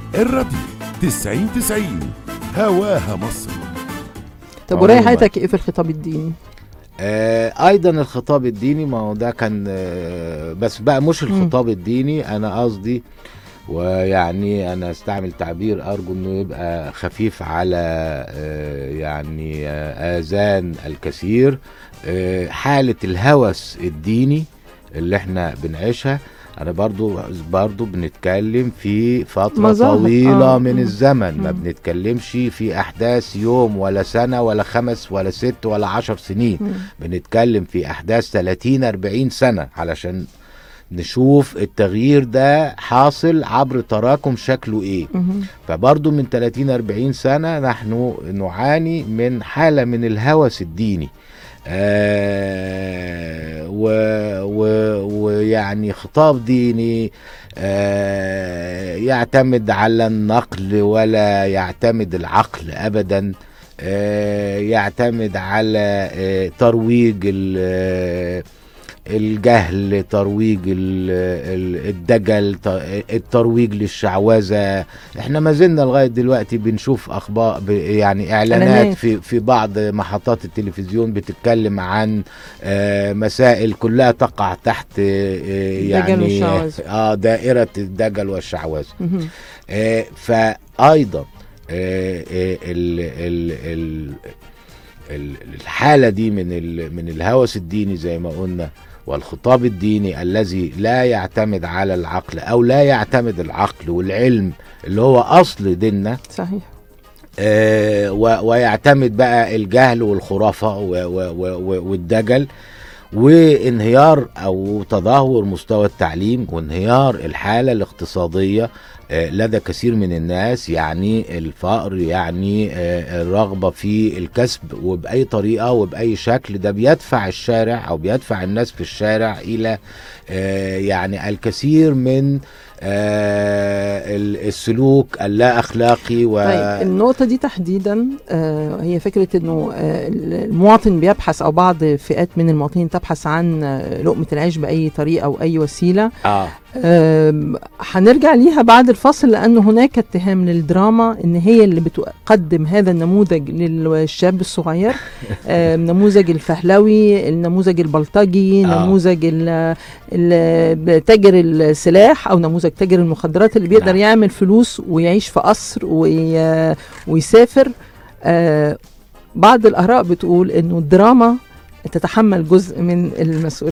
الراديو 90 90 هواها مصر طب وراي عموماً. حياتك ايه في الخطاب الديني؟ آه ايضا الخطاب الديني ما هو ده كان آه بس بقى مش الخطاب الديني انا قصدي ويعني انا استعمل تعبير ارجو انه يبقى خفيف على آه يعني آه اذان الكثير آه حاله الهوس الديني اللي احنا بنعيشها انا برضو برضو بنتكلم في فترة مظاهر. طويلة آه. من مم. الزمن ما مم. بنتكلمش في احداث يوم ولا سنة ولا خمس ولا ست ولا عشر سنين مم. بنتكلم في احداث 30 40 سنه علشان نشوف التغيير ده حاصل عبر تراكم شكله ايه مهم. فبرضو من 30 40 سنه نحن نعاني من حاله من الهوس الديني آه و- و- ويعني خطاب ديني آه يعتمد على النقل ولا يعتمد العقل ابدا آه يعتمد على آه ترويج ال- آه، الجهل ترويج ال- ال- الدجل ت- الترويج للشعوذه احنا ما زلنا لغايه دلوقتي بنشوف اخبار ب- يعني اعلانات إعلانات. في في بعض محطات التلفزيون بتتكلم عن آه، مسائل كلها تقع تحت آه، يعني والشعوذة. اه دائره الدجل والشعوذه مهم. آه، فايضا آه، آه، ال- ال- ال- ال- الحاله دي من ال- من الهوس الديني زي ما قلنا والخطاب الديني الذي لا يعتمد على العقل او لا يعتمد العقل والعلم اللي هو اصل ديننا صحيح آه، و- ويعتمد بقى الجهل والخرافه و- و- و- والدجل وانهيار او تدهور مستوى التعليم وانهيار الحاله الاقتصاديه آه، لدى كثير من الناس يعني الفقر يعني آه، الرغبه في الكسب وباي طريقه وباي شكل ده بيدفع الشارع او بيدفع الناس في الشارع الى آه، يعني الكثير من آه، ال- السلوك اللا اخلاقي و طيب النقطة دي تحديدا آه، هي فكرة انه آه، المواطن بيبحث او بعض فئات من المواطنين تبحث عن آه، لقمة العيش بأي طريقة او أي وسيلة اه آم، هنرجع ليها بعد الفصل لأنه هناك اتهام للدراما إن هي اللي بتقدم هذا النموذج للشاب الصغير آم، نموذج الفهلوي النموذج البلطجي آه. نموذج ال- ال- تاجر السلاح أو نموذج تاجر المخدرات اللي بيقدر نعم. يعمل فلوس ويعيش في قصر وي- ويسافر آه، بعض الآراء بتقول إنه الدراما تتحمل جزء من المسؤولية